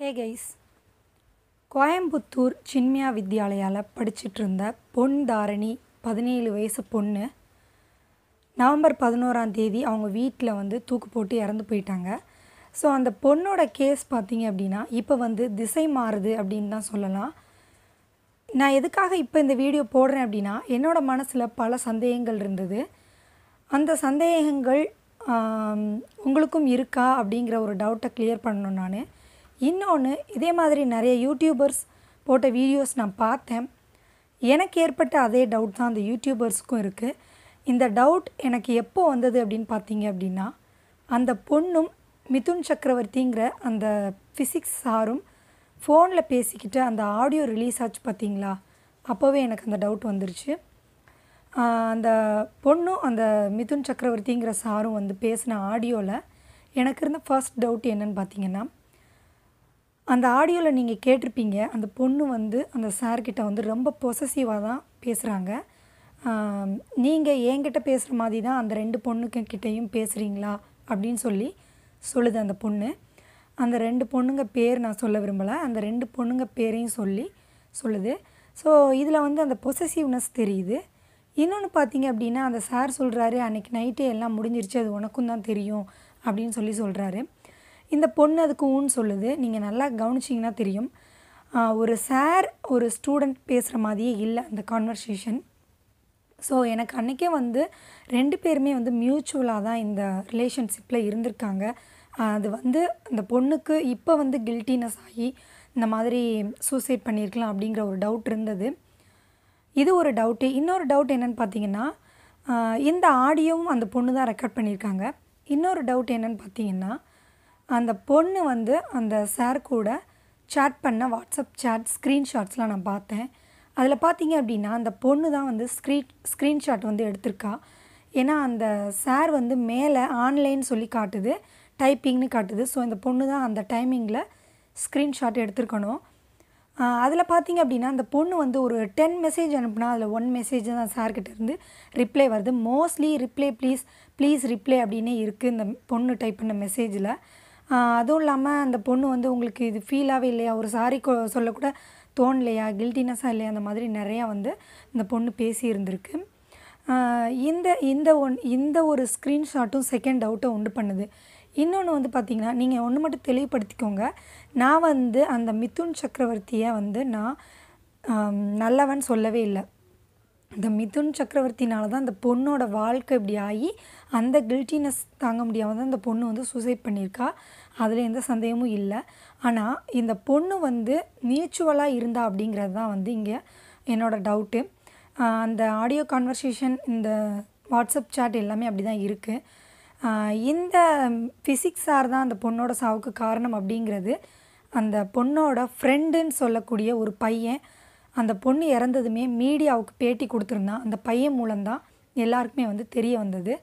ஹே guys Coimbatore Chinmaya வித்யாலயாவில் படிச்சுட்டு இருந்த பொன் தாரணி பதினேழு வயசு பொண்ணு நவம்பர் பதினோராம் தேதி அவங்க வீட்டில் வந்து தூக்கு போட்டு இறந்து போயிட்டாங்க ஸோ அந்த பொண்ணோட கேஸ் பார்த்தீங்க அப்படின்னா இப்போ வந்து திசை மாறுது அப்படின்னு தான் சொல்லலாம் நான் எதுக்காக இப்போ இந்த வீடியோ போடுறேன் அப்படின்னா என்னோடய மனசில் பல சந்தேகங்கள் இருந்தது அந்த சந்தேகங்கள் ஆம், உங்களுக்கும் இருக்கா அப்படிங்கிற ஒரு டவுட்டை கிளியர் பண்ணணும் நான் இன்னொன்று இதே மாதிரி நிறைய யூடியூபர்ஸ் போட்ட வீடியோஸ் நான் பார்த்தேன் எனக்கு ஏற்பட்ட அதே டவுட் தான் அந்த யூடியூபர்ஸுக்கும் இருக்குது இந்த டவுட் எனக்கு எப்போ வந்தது அப்படின்னு பார்த்தீங்க அப்படின்னா அந்த பொண்ணும் மிதுன் சக்கரவர்த்திங்கிற அந்த ஃபிசிக்ஸ் சாரும் ஃபோனில் பேசிக்கிட்டு அந்த ஆடியோ ரிலீஸ் ஆச்சு பார்த்தீங்களா அப்போவே எனக்கு அந்த டவுட் வந்துருச்சு ஆஹ் அந்த பொண்ணும் அந்த மிதுன் சக்கரவர்த்திங்கிற சாரும் வந்து பேசின ஆடியோவில் எனக்கு இருந்த ஃபர்ஸ்ட் டவுட் என்னன்னு பார்த்தீங்கன்னா அந்த ஆடியோவில் நீங்கள் கேட்டிருப்பீங்க அந்த பொண்ணு வந்து அந்த சார்கிட்ட வந்து ரொம்ப பொசசிவாக தான் பேசுகிறாங்க நீங்கள் என்கிட்ட பேசுகிற மாதிரி தான் அந்த ரெண்டு பொண்ணுக்கு கிட்டேயும் பேசுகிறீங்களா அப்படின்னு சொல்லி சொல்லுது அந்த பொண்ணு அந்த ரெண்டு பொண்ணுங்க பேர் நான் சொல்ல விரும்பலை அந்த ரெண்டு பொண்ணுங்க பேரையும் சொல்லி சொல்லுது ஸோ இதில் வந்து அந்த பொசசிவ்னஸ் தெரியுது இன்னொன்று பார்த்தீங்க அப்படின்னா அந்த சார் சொல்கிறாரு அன்றைக்கி நைட்டே எல்லாம் முடிஞ்சிருச்சு அது உனக்கும் தான் தெரியும் அப்படின்னு சொல்லி சொல்கிறாரு இந்த பொண்ணு அதுக்கு ஊன்னு சொல்லுது நீங்கள் நல்லா கவனிச்சிங்கன்னா தெரியும் ஆஹ் ஒரு சார் ஒரு ஸ்டூடெண்ட் பேசுகிற மாதிரியே இல்லை அந்த கான்வர்சேஷன் ஸோ எனக்கு அன்றைக்கே வந்து ரெண்டு பேருமே வந்து மியூச்சுவலாக தான் இந்த ரிலேஷன்ஷிப்பில் இருந்திருக்காங்க ஆஹ் அது வந்து அந்த பொண்ணுக்கு இப்போ வந்து கில்ட்டினஸ் ஆகி இந்த மாதிரி சூசைட் பண்ணியிருக்கலாம் அப்படிங்கிற ஒரு டவுட் இருந்தது இது ஒரு டவுட்டு இன்னொரு டவுட் என்னன்னு பார்த்தீங்கன்னா ஆஹ் இந்த ஆடியோவும் அந்த பொண்ணு தான் ரெக்கார்ட் பண்ணியிருக்காங்க இன்னொரு டவுட் என்னன்னு பார்த்தீங்கன்னா அந்த பொண்ணு வந்து அந்த சார் கூட சேட் பண்ண வாட்ஸ்அப் சேட் ஸ்க்ரீன்ஷாட்ஸ்லாம் நான் பார்த்தேன் அதில் பார்த்தீங்க அப்படின்னா அந்த பொண்ணு தான் வந்து ஸ்க்ரீன் ஸ்க்ரீன்ஷாட் வந்து எடுத்திருக்கா ஏன்னா அந்த சார் வந்து மேலே ஆன்லைன் சொல்லி காட்டுது டைப்பிங்னு காட்டுது ஸோ இந்த பொண்ணு தான் அந்த டைமிங்கில் ஸ்க்ரீன்ஷாட் எடுத்திருக்கணும் அதில் பார்த்தீங்க அப்படின்னா அந்த பொண்ணு வந்து ஒரு டென் மெசேஜ் அனுப்புனா அதில் ஒன் மெசேஜ் தான் சார்கிட்ட இருந்து ரிப்ளை வருது mostly reply please please reply அப்படின்னே இருக்குது இந்த பொண்ணு டைப் பண்ண மெசேஜில் அதுவும் இல்லாமல் அந்த பொண்ணு வந்து உங்களுக்கு இது ஃபீலாகவே இல்லையா ஒரு சாரி சொல்லக்கூட தோணலையா கில்ட்டினஸாக இல்லையா அந்த மாதிரி நிறையா வந்து இந்த பொண்ணு பேசி இருந்திருக்கு ஆஹ் இந்த இந்த ஒன் இந்த ஒரு ஸ்க்ரீன்ஷாட்டும் செகண்ட் டவுட்டை உண்டு பண்ணுது இன்னொன்று வந்து பார்த்திங்கன்னா நீங்கள் ஒன்று மட்டும் தெளிவுபடுத்திக்கோங்க நான் வந்து அந்த மிதுன் சக்கரவர்த்தியை வந்து நான் ஆம், நல்லவன் சொல்லவே இல்லை இந்த மிதுன் சக்கரவர்த்தினால தான் அந்த பொண்ணோட வாழ்க்கை இப்படி ஆகி அந்த கில்ட்டினஸ் தாங்க முடியாமல் தான் இந்த பொண்ணு வந்து சூசைட் பண்ணியிருக்கா அதில் எந்த சந்தேகமும் இல்லை ஆனால் இந்த பொண்ணு வந்து மியூச்சுவலாக இருந்தா அப்படிங்கிறது தான் வந்து இங்கே என்னோட டவுட்டு அந்த ஆடியோ கான்வர்சேஷன் இந்த வாட்ஸ்அப் chat எல்லாமே அப்படி தான் இருக்குது ஆஹ் இந்த ஃபிசிக்ஸ் சார் தான் அந்த பொண்ணோட சாவுக்கு காரணம் அப்படிங்கிறது அந்த பொண்ணோட ஃப்ரெண்டுன்னு சொல்லக்கூடிய ஒரு பையன் அந்த பொண்ணு இறந்ததுமே மீடியாவுக்கு பேட்டி கொடுத்துருந்தான் அந்த பையன் மூலம்தான் எல்லாருக்குமே வந்து தெரிய வந்தது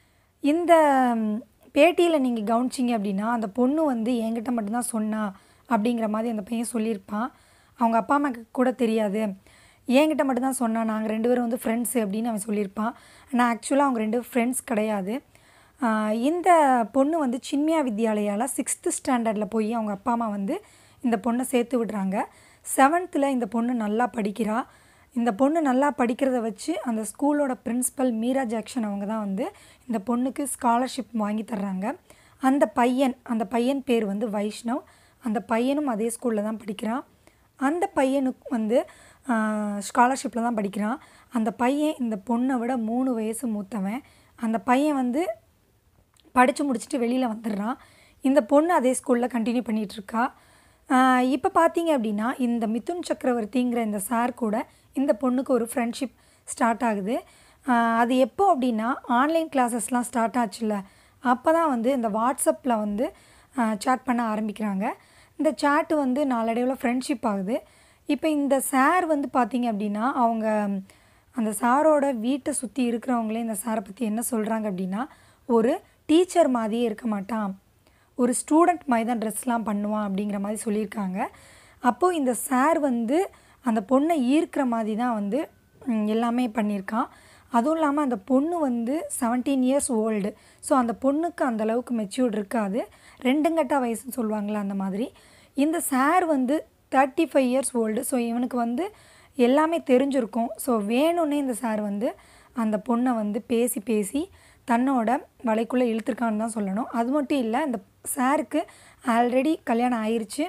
இந்த பேட்டியில் நீங்கள் கவனிச்சிங்க அப்படின்னா அந்த பொண்ணு வந்து என்கிட்ட மட்டும்தான் சொன்னா அப்படிங்கிற மாதிரி அந்த பையன் சொல்லியிருப்பான் அவங்க அப்பா அம்மாக்கு கூட தெரியாது என்கிட்ட மட்டும்தான் சொன்னா நாங்கள் ரெண்டு பேரும் வந்து ஃப்ரெண்ட்ஸு அப்படின்னு அவன் சொல்லியிருப்பான் ஆனால் ஆக்சுவலாக அவங்க ரெண்டு ஃப்ரெண்ட்ஸ் கிடையாது ஆஹ் இந்த பொண்ணு வந்து சின்மியா வித்யாலயாவில் சிக்ஸ்த்து ஸ்டாண்டர்டில் போய் அவங்க அப்பா அம்மா வந்து இந்த பொண்ணை சேர்த்து விடுறாங்க செவன்த்தில் இந்த பொண்ணு நல்லா படிக்கிறா இந்த பொண்ணு நல்லா படிக்கிறத வச்சு அந்த ஸ்கூலோட பிரின்சிபல் மீரா ஜாக்சன் அவங்க தான் வந்து இந்த பொண்ணுக்கு ஸ்காலர்ஷிப் வாங்கி தர்றாங்க அந்த பையன் அந்த பையன் பேர் வந்து வைஷ்ணவ் அந்த பையனும் அதே ஸ்கூலில் தான் படிக்கிறான் அந்த பையனுக்கு வந்து ஸ்காலர்ஷிப்பில் தான் படிக்கிறான் அந்த பையன் இந்த பொண்ணை விட மூணு வயசு மூத்தவன் அந்த பையன் வந்து படித்து முடிச்சுட்டு வெளியில் வந்துடுறான் இந்த பொண்ணு அதே ஸ்கூலில் கண்டினியூ பண்ணிகிட்ருக்கா இப்போ பார்த்தீங்க அப்படின்னா இந்த மிதுன் சக்கரவர்த்திங்கிற இந்த சார் கூட இந்த பொண்ணுக்கு ஒரு ஃப்ரெண்ட்ஷிப் ஸ்டார்ட் ஆகுது ஆஹ் அது எப்போ அப்படின்னா ஆன்லைன் கிளாஸஸ்லாம் ஸ்டார்ட் ஆச்சுல்ல அப்போ தான் வந்து இந்த வாட்ஸ்அப்பில் வந்து சேட் பண்ண ஆரம்பிக்கிறாங்க இந்த சேட்டு வந்து நாளடைவில் ஃப்ரெண்ட்ஷிப் ஆகுது இப்போ இந்த சார் வந்து பார்த்தீங்க அப்படின்னா அவங்க அந்த சாரோட வீட்டை சுற்றி இருக்கிறவங்களே இந்த சாரை பற்றி என்ன சொல்கிறாங்க அப்படின்னா ஒரு டீச்சர் மாதிரியே இருக்க மாட்டான் ஒரு ஸ்டூடெண்ட் மாதிரி தான் ட்ரெஸ்லாம் பண்ணுவான் அப்படிங்கிற மாதிரி சொல்லியிருக்காங்க அப்போது இந்த சார் வந்து அந்த பொண்ணை ஈர்க்கிற மாதிரி தான் வந்து ம், எல்லாமே பண்ணியிருக்கான் அதுவும் இல்லாமல் அந்த பொண்ணு வந்து செவன்டீன் இயர்ஸ் ஓல்டு ஸோ அந்த பொண்ணுக்கு அந்த அளவுக்கு மெச்சூர்ட் இருக்காது ரெண்டுங்கட்டா வயசுன்னு சொல்லுவாங்கள்ல அந்த மாதிரி இந்த சார் வந்து thirty five years old so இவனுக்கு வந்து எல்லாமே தெரிஞ்சிருக்கும் ஸோ வேணும்னே இந்த சார் வந்து அந்த பொண்ணை வந்து பேசி பேசி தன்னோட வலைக்குள்ளே இழுத்துருக்கான்னு தான் சொல்லணும் அது மட்டும் இல்லை இந்த சாருக்கு ஆல்ரெடி கல்யாணம் ஆயிருச்சு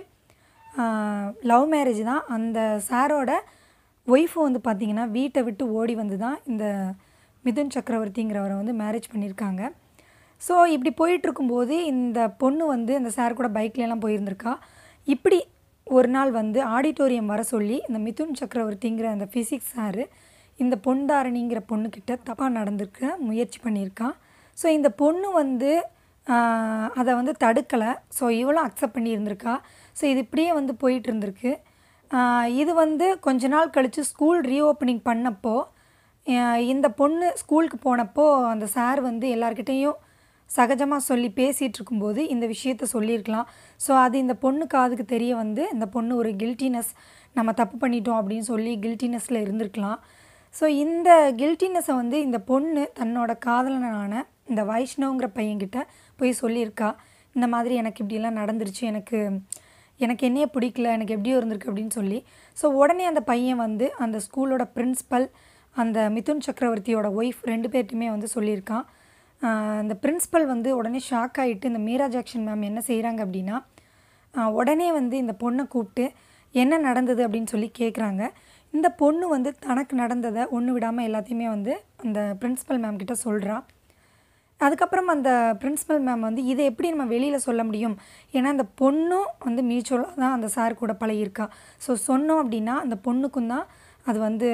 லவ் மேரேஜ் தான் அந்த சாரோட ஒய்ஃபு வந்து பார்த்திங்கன்னா வீட்டை விட்டு ஓடி வந்து தான் இந்த மிதுன் சக்கரவர்த்திங்கிறவரை வந்து மேரேஜ் பண்ணியிருக்காங்க ஸோ இப்படி போயிட்டுருக்கும்போது இந்த பொண்ணு வந்து இந்த சார் கூட பைக்லலாம் போயிருந்திருக்கா இப்படி ஒரு நாள் வந்து ஆடிட்டோரியம் வர சொல்லி இந்த மிதுன் சக்கரவர்த்திங்கிற அந்த ஃபிசிக்ஸ் சாரு இந்த பொன்தாரணிங்கிற பொண்ணுக்கிட்ட தப்பாக நடந்திருக்க முயற்சி பண்ணியிருக்கான் ஸோ இந்த பொண்ணு வந்து ஆஹ், அதை வந்து தடுக்கலை ஸோ இவளும் அக்செப்ட் பண்ணியிருந்திருக்கா ஸோ இது இப்படியே வந்து போயிட்டு இருந்திருக்கு ஆஹ், இது வந்து கொஞ்ச நாள் கழித்து ஸ்கூல் ரீஓப்பனிங் பண்ணப்போ ஆஹ், இந்த பொண்ணு ஸ்கூலுக்கு போனப்போ அந்த சார் வந்து எல்லார்கிட்டேயும் சகஜமாக சொல்லி பேசிகிட்டு இருக்கும்போது இந்த விஷயத்த சொல்லியிருக்கலாம் ஸோ அது இந்த பொண்ணு காதுக்கு தெரிய வந்து இந்த பொண்ணு ஒரு கில்ட்டினஸ் நம்ம தப்பு பண்ணிட்டோம் அப்படின்னு சொல்லி கில்ட்டினஸில் இருந்திருக்கலாம் ஸோ இந்த கில்ட்டினஸை வந்து இந்த பொண்ணு தன்னோட காதலனான இந்த வைஷ்ணவுங்கிற பையன்கிட்ட போய் சொல்லியிருக்கா இந்த மாதிரி எனக்கு இப்படியெல்லாம் நடந்துருச்சு எனக்கு எனக்கு என்னையே பிடிக்கல எனக்கு எப்படியோ இருந்திருக்கு அப்படின்னு சொல்லி ஸோ உடனே அந்த பையன் வந்து அந்த ஸ்கூலோட பிரின்ஸிபல் அந்த மிதுன் சக்கரவர்த்தியோட ஒய்ஃப் ரெண்டு பேர்ட்டுமே வந்து சொல்லியிருக்கான் ஆஹ் அந்த பிரின்ஸிபல் வந்து உடனே ஷாக் ஆகிட்டு இந்த மீரா ஜாக்சன் மேம் என்ன செய்கிறாங்க அப்படின்னா ஆஹ் உடனே வந்து இந்த பொண்ணை கூப்பிட்டு என்ன நடந்தது அப்படின்னு சொல்லி கேட்குறாங்க இந்த பொண்ணு வந்து தனக்கு நடந்ததை ஒன்று விடாமல் எல்லாத்தையுமே வந்து அந்த பிரின்ஸிபல் மேம் கிட்ட சொல்கிறா அதுக்கப்புறம் அந்த பிரின்ஸிபல் மேம் வந்து இதை எப்படி நம்ம வெளியில் சொல்ல முடியும் ஏன்னா அந்த பொண்ணும் வந்து மியூச்சுவலாக தான் அந்த சார் கூட பழகியிருக்கா ஸோ சொன்னோம் அப்படின்னா அந்த பொண்ணுக்கும் தான் அது வந்து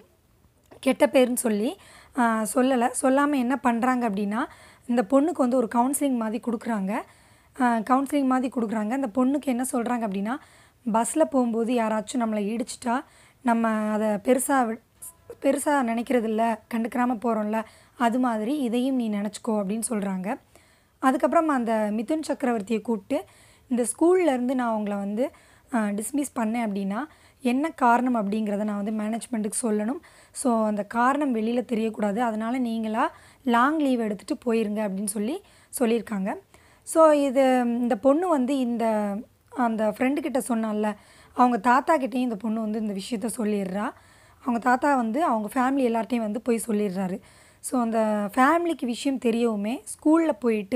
கெட்ட பேருன்னு சொல்லி சொல்லலை சொல்லாமல் என்ன பண்ணுறாங்க அப்படின்னா இந்த பொண்ணுக்கு வந்து ஒரு கவுன்சிலிங் மாதிரி கொடுக்குறாங்க கவுன்சிலிங் மாதிரி கொடுக்குறாங்க அந்த பொண்ணுக்கு என்ன சொல்கிறாங்க அப்படின்னா பஸ்ஸில் போகும்போது யாராச்சும் நம்மளை இடிச்சிட்டா நம்ம அதை பெருசாக பெருசாக நினைக்கிறது இல்லை கண்டுக்கிறாமல் போகிறோம்ல அது மாதிரி இதையும் நீ நினச்சிக்கோ அப்படின்னு சொல்கிறாங்க அதுக்கப்புறம் அந்த மிதுன் சக்கரவர்த்தியை கூப்பிட்டு இந்த ஸ்கூல்ல இருந்து நான் அவங்கள வந்து டிஸ்மிஸ் பண்ணேன் அப்படின்னா என்ன காரணம் அப்படிங்கிறத நான் வந்து மேனேஜ்மெண்ட்டுக்கு சொல்லணும் ஸோ அந்த காரணம் வெளியில் தெரியக்கூடாது அதனால் நீங்களா லாங் லீவ் எடுத்துகிட்டு போயிருங்க அப்படின்னு சொல்லி சொல்லியிருக்காங்க ஸோ இது இந்த பொண்ணு வந்து இந்த அந்த ஃப்ரெண்டுக்கிட்ட சொன்னால அவங்க தாத்தா கிட்டேயும் இந்த பொண்ணு வந்து இந்த விஷயத்த சொல்லிடுறா அவங்க தாத்தா வந்து அவங்க ஃபேமிலி எல்லார்ட்டையும் வந்து போய் சொல்லிடுறாரு ஸோ அந்த ஃபேமிலிக்கு விஷயம் தெரியவுமே ஸ்கூலில் போயிட்டு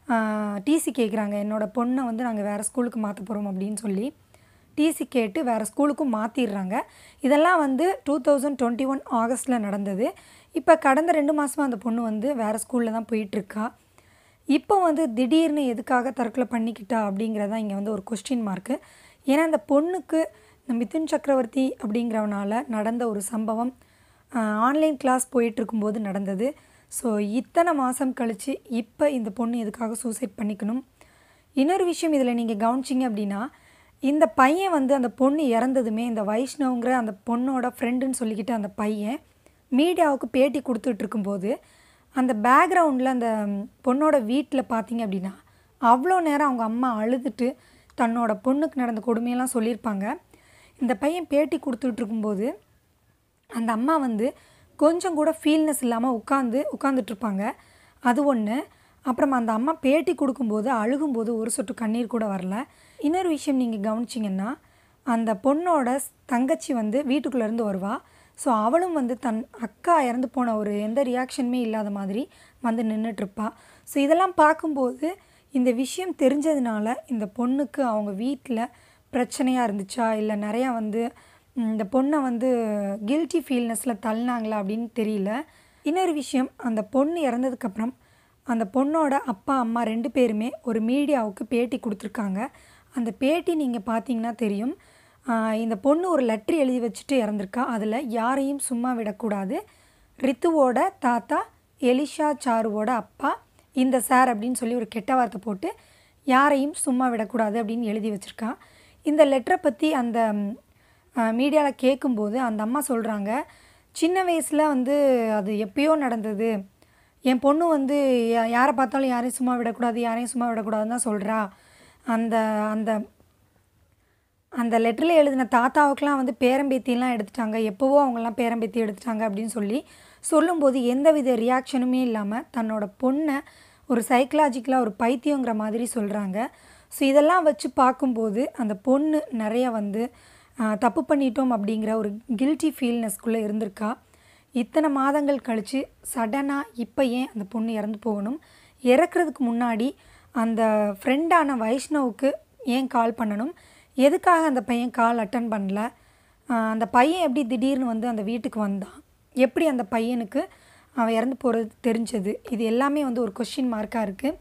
டிசி கேட்குறாங்க என்னோடய பொண்ணை வந்து நாங்கள் வேறு ஸ்கூலுக்கு மாற்ற போகிறோம் அப்படின்னு சொல்லி டிசி கேட்டு வேறு ஸ்கூலுக்கும் மாற்றிடுறாங்க இதெல்லாம் வந்து டூ தௌசண்ட் டுவெண்ட்டி ஒன் ஆகஸ்ட்டில் நடந்தது இப்போ கடந்த ரெண்டு மாதமாக அந்த பொண்ணு வந்து வேறு ஸ்கூலில் தான் போயிட்டுருக்கா இப்போ வந்து திடீர்னு எதுக்காக தற்கொலை பண்ணிக்கிட்டா அப்படிங்கிறது தான் இங்கே வந்து ஒரு கொஸ்டின் மார்க்கு ஏன்னா அந்த பொண்ணுக்கு இந்த மிதுன் சக்கரவர்த்தி அப்படிங்கிறவனால நடந்த ஒரு சம்பவம் ஆன்லைன் கிளாஸ் போயிட்டு இருக்கும்போது நடந்தது ஸோ இத்தனை மாதம் கழித்து இப்போ இந்த பொண்ணு எதுக்காக சூசைட் பண்ணிக்கணும் இன்னொரு விஷயம் இதில் நீங்கள் கவனிச்சிங்க அப்படின்னா இந்த பையன் வந்து அந்த பொண்ணு இறந்ததுமே இந்த வைஷ்ணவுங்கிற அந்த பொண்ணோட ஃப்ரெண்டுன்னு சொல்லிக்கிட்டு அந்த பையன் மீடியாவுக்கு பேட்டி கொடுத்துட்டு இருக்கும்போது அந்த பேக்ரவுண்டில் அந்த பொண்ணோட வீட்டில் பார்த்தீங்க அப்படின்னா அவ்வளோ நேரம் அவங்க அம்மா அழுதுட்டு தன்னோட பொண்ணுக்கு நடந்த கொடுமையெல்லாம் சொல்லியிருப்பாங்க இந்த பையன் பேட்டி கொடுத்துட்டு இருக்கும்போது அந்த அம்மா வந்து கொஞ்சம் கூட ஃபீல்னஸ் இல்லாமல் உட்காந்து உட்காந்துட்ருப்பாங்க அது ஒன்று அப்புறம் அந்த அம்மா பேட்டி கொடுக்கும்போது அழுகும்போது ஒரு சொட்டு கண்ணீர் கூட வரல இன்னொரு விஷயம் நீங்கள் கவனிச்சிங்கன்னா அந்த பொண்ணோட தங்கச்சி வந்து வீட்டுக்குள்ளேருந்து வருவா ஸோ அவளும் வந்து தன் அக்கா இறந்து போன ஒரு எந்த ரியாக்ஷனுமே இல்லாத மாதிரி வந்து நின்றுட்டுருப்பா ஸோ இதெல்லாம் பார்க்கும்போது இந்த விஷயம் தெரிஞ்சதுனால இந்த பொண்ணுக்கு அவங்க வீட்டில் பிரச்சனையாக இருந்துச்சா இல்லை நிறையா வந்து ம், இந்த பொண்ணை வந்து கில்ட்டி ஃபீல்னஸில் தள்ளினாங்களா அப்படின்னு தெரியல இன்னொரு விஷயம் அந்த பொண்ணு இறந்ததுக்கப்புறம் அந்த பொண்ணோட அப்பா அம்மா ரெண்டு பேருமே ஒரு மீடியாவுக்கு பேட்டி கொடுத்துருக்காங்க அந்த பேட்டி நீங்கள் பார்த்தீங்கன்னா தெரியும் ஆஹ் இந்த பொண்ணு ஒரு லெட்ரு எழுதி வச்சுட்டு இறந்துருக்கா அதில் யாரையும் சும்மா விடக்கூடாது ரித்துவோட தாத்தா எலிஷா சாருவோட அப்பா இந்த சார் அப்படின்னு சொல்லி ஒரு கெட்ட வார்த்தை போட்டு யாரையும் சும்மா விடக்கூடாது அப்படின்னு எழுதி வச்சுருக்கா இந்த லெட்டரை பற்றி அந்த மீடியாவில் கேட்கும்போது அந்த அம்மா சொல்கிறாங்க சின்ன வயசில் வந்து அது எப்பயோ நடந்தது என் பொண்ணு வந்து யா- யாரை பார்த்தாலும் யாரையும் சும்மா விடக்கூடாது யாரையும் சும்மா விடக்கூடாதுன்னு தான் சொல்கிறா அந்த அந்த அந்த லெட்டரில் எழுதின தாத்தாவுக்கெலாம் வந்து பேரம்பேத்திலாம் எடுத்துட்டாங்க எப்போவோ அவங்கெல்லாம் பேரம்பேத்தி எடுத்துட்டாங்க அப்படின்னு சொல்லி சொல்லும்போது எந்தவித ரியாக்ஷனுமே இல்லாமல் தன்னோட பொண்ணை ஒரு சைக்கலாஜிக்கலாக ஒரு பைத்தியங்கிற மாதிரி சொல்கிறாங்க ஸோ இதெல்லாம் வச்சு பார்க்கும்போது அந்த பொண்ணு நிறைய வந்து ஆஹ், தப்பு பண்ணிட்டோம் அப்படிங்கிற ஒரு கில்ட்டி ஃபீல்னஸ்குள்ளே இருந்திருக்கா இத்தனை மாதங்கள் கழித்து சடனாக இப்போ ஏன் அந்த பொண்ணு இறந்து போகணும் இறக்குறதுக்கு முன்னாடி அந்த ஃப்ரெண்டான வைஷ்ணவுக்கு ஏன் கால் பண்ணணும் எதுக்காக அந்த பையன் கால் அட்டன் பண்ணல ஆஹ் அந்த பையன் எப்படி திடீர்னு வந்து அந்த வீட்டுக்கு வந்தான் எப்படி அந்த பையனுக்கு அவன் இறந்து போகிறது தெரிஞ்சது இது எல்லாமே வந்து ஒரு கொஷின் மார்க்காக இருக்குது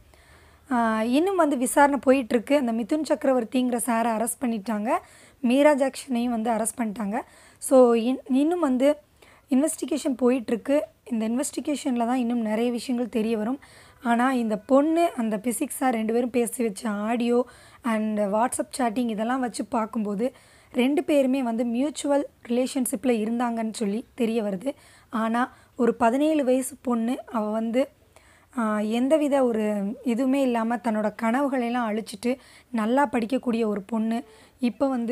இன்னும் வந்து விசாரணை போயிட்டுருக்கு அந்த மிதுன் சக்கரவர்த்திங்கிற சாரை அரெஸ்ட் பண்ணிட்டாங்க மீரா ஜாக்ஷனையும் வந்து அரெஸ்ட் பண்ணிட்டாங்க ஸோ இன் இன்னும் வந்து இன்வெஸ்டிகேஷன் போயிட்டுருக்கு இந்த இன்வெஸ்டிகேஷனில் தான் இன்னும் நிறைய விஷயங்கள் தெரிய வரும் ஆனால் இந்த பொண்ணு அந்த பிசிக்ஸாக ரெண்டு பேரும் பேசி வச்ச ஆடியோ அண்ட் வாட்ஸ்அப் சேட்டிங் இதெல்லாம் வச்சு பார்க்கும்போது ரெண்டு பேருமே வந்து மியூச்சுவல் ரிலேஷன்ஷிப்பில் இருந்தாங்கன்னு சொல்லி தெரிய வருது ஆனால் ஒரு பதினேழு வயசு பொண்ணு அவள் வந்து ஆஹ், எந்தவித ஒரு இதுவுமே இல்லாமல் தன்னோட கனவுகளெல்லாம் அழிச்சிட்டு நல்லா படிக்கக்கூடிய ஒரு பொண்ணு இப்போ வந்து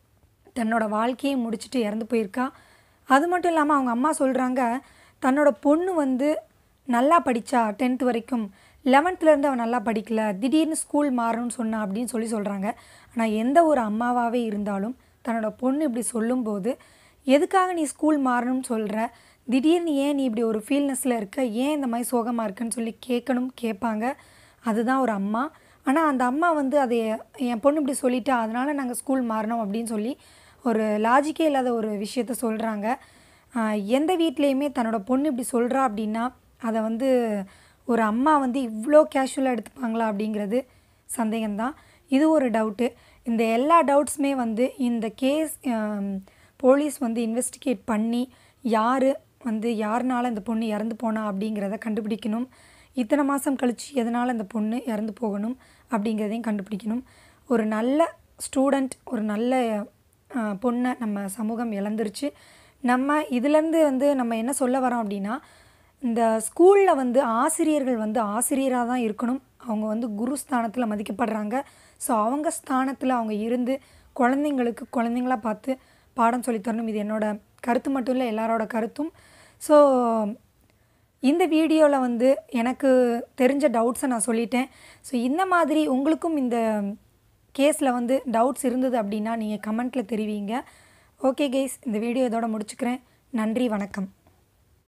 தன்னோட வாழ்க்கையை முடிச்சுட்டு இறந்து போயிருக்கா அது மட்டும் இல்லாமல் அவங்க அம்மா சொல்கிறாங்க தன்னோட பொண்ணு வந்து நல்லா படித்தா டென்த் வரைக்கும் லெவன்த்துலேருந்து அவன் நல்லா படிக்கல திடீர்னு ஸ்கூல் மாறணும்னு சொன்னா அப்படின்னு சொல்லி சொல்கிறாங்க ஆனால் எந்த ஒரு அம்மாவாகவே இருந்தாலும் தன்னோட பொண்ணு இப்படி சொல்லும்போது எதுக்காக நீ ஸ்கூல் மாறணும்னு சொல்கிற திடீர்னு ஏன் நீ இப்படி ஒரு ஃபீல்னஸில் இருக்க ஏன் இந்த மாதிரி சோகமாக இருக்குன்னு சொல்லி கேட்கணும் கேட்பாங்க அதுதான் ஒரு அம்மா ஆனால் அந்த அம்மா வந்து அதை என் பொண்ணு இப்படி சொல்லிட்டா அதனால் நாங்கள் ஸ்கூல் மாறினோம் அப்படின்னு சொல்லி ஒரு லாஜிக்கே இல்லாத ஒரு விஷயத்த சொல்கிறாங்க எந்த வீட்லேயுமே தன்னோட பொண்ணு இப்படி சொல்கிறா அப்படின்னா அதை வந்து ஒரு அம்மா வந்து இவ்வளோ கேஷுவலாக எடுத்துப்பாங்களா அப்படிங்கிறது சந்தேகம்தான் இது ஒரு டவுட்டு இந்த எல்லா டவுட்ஸுமே வந்து இந்த கேஸ் போலீஸ் வந்து இன்வெஸ்டிகேட் பண்ணி யார் வந்து யாருனால இந்த பொண்ணு இறந்து போனா அப்படிங்கிறத கண்டுபிடிக்கணும் இத்தனை மாதம் கழித்து எதனால் இந்த பொண்ணு இறந்து போகணும் அப்படிங்கிறதையும் கண்டுபிடிக்கணும் ஒரு நல்ல ஸ்டூடெண்ட் ஒரு நல்ல அஹ், பொண்ணை நம்ம சமூகம் இழந்துருச்சு நம்ம இதுலேருந்து வந்து நம்ம என்ன சொல்ல வரோம் அப்படின்னா இந்த ஸ்கூலில் வந்து ஆசிரியர்கள் வந்து ஆசிரியராக தான் இருக்கணும் அவங்க வந்து குரு ஸ்தானத்தில் மதிக்கப்படுறாங்க ஸோ அவங்க ஸ்தானத்தில் அவங்க இருந்து குழந்தைங்களுக்கு குழந்தைங்களா பார்த்து பாடம் சொல்லித் தரணும் இது என்னோட கருத்து மட்டும் இல்லை எல்லாரோட கருத்தும் ஸோ இந்த வீடியோவில் வந்து எனக்கு தெரிஞ்ச டவுட்ஸை நான் சொல்லிட்டேன் ஸோ இந்த மாதிரி உங்களுக்கும் இந்த கேஸில் வந்து டவுட்ஸ் இருந்தது அப்படின்னா நீங்கள் கமெண்ட்டில் தெரிவிங்க ஓகே கைஸ் இந்த வீடியோ இதோட முடிச்சுக்கிறேன் நன்றி வணக்கம்